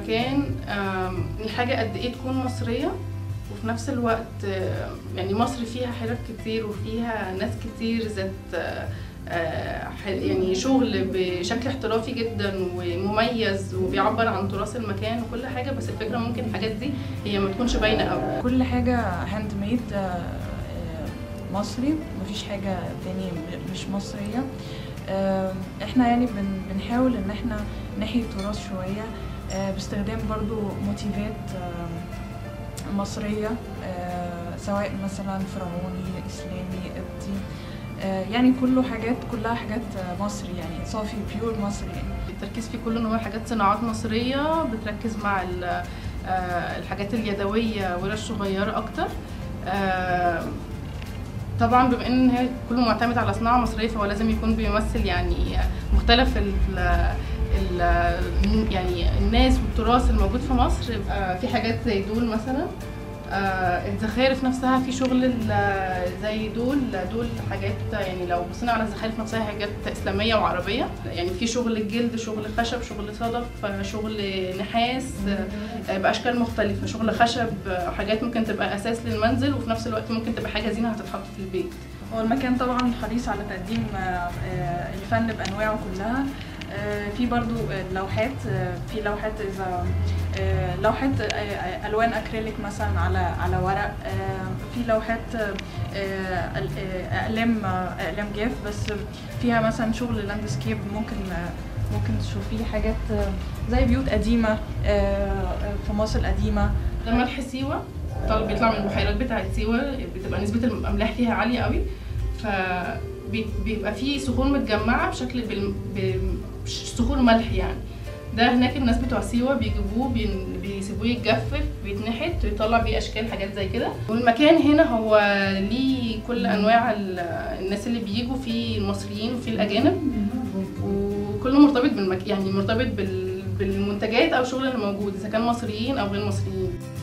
المكان آم، الحاجة قد ايه تكون مصرية وفي نفس الوقت آه، يعني مصر فيها حرف كتير وفيها ناس كتير ذات آه، آه، ح- يعني شغل بشكل احترافي جدا ومميز وبيعبر عن تراث المكان وكل حاجة بس الفكرة ممكن الحاجات دي هي ما تكونش باينة قوي كل حاجة هاند ميد مصري مفيش حاجة تاني م- مش مصرية آه، احنا يعني بن بنحاول ان احنا نحيي التراث شوية آه، باستخدام برضو موتيفات آه، مصرية آه، سواء مثلا فرعوني اسلامي قبطي آه، يعني كله حاجات كلها حاجات آه، مصري يعني صافي بيور مصري يعني التركيز فيه كله ان هو حاجات صناعات مصرية بتركز مع ال- آه، الحاجات اليدوية ورش صغيرة أكتر آه، طبعا بما ان هي كله معتمد على صناعة مصرية فهو لازم يكون بيمثل يعني مختلف ال ال يعني الناس والتراث الموجود في مصر آه، في حاجات زي دول مثلا آه، الزخارف نفسها في شغل ال- زي دول دول حاجات يعني لو بصينا على الزخارف نفسها حاجات اسلاميه وعربيه يعني في شغل الجلد شغل خشب شغل صدف آه، شغل نحاس آه، باشكال مختلفه شغل خشب آه، حاجات ممكن تبقى اساس للمنزل وفي نفس الوقت ممكن تبقى حاجه زينه هتتحط في البيت هو المكان طبعا حريص على تقديم آه، آه، الفن بانواعه كلها آه، في برضو اللوحات آه، في لوحات اذا آه، لوحات آه، آه، الوان اكريليك مثلا على على ورق آه، في لوحات آه، آه، ال- آه، اقلام آه، اقلام جاف بس فيها مثلا شغل لاندسكيب ممكن آه، ممكن تشوفيه حاجات آه، زي بيوت قديمه آه، آه، في مصر القديمه ده ملح سيوه طالب بيطلع من البحيرات بتاعت سيوه بتبقى نسبه الاملاح فيها عاليه قوي فبيبقى فيه صخور متجمعه بشكل بال... ب- صخور ملح يعني ده هناك الناس بتوع سيوه بيجيبوه بين- بيسيبوه يتجفف بيتنحت ويطلع بيه اشكال حاجات زي كده والمكان هنا هو ليه كل انواع ال- الناس اللي بيجوا فيه المصريين وفيه الاجانب وكله مرتبط بالمك... يعني مرتبط بال... بالمنتجات او الشغل اللي موجود اذا كان مصريين او غير مصريين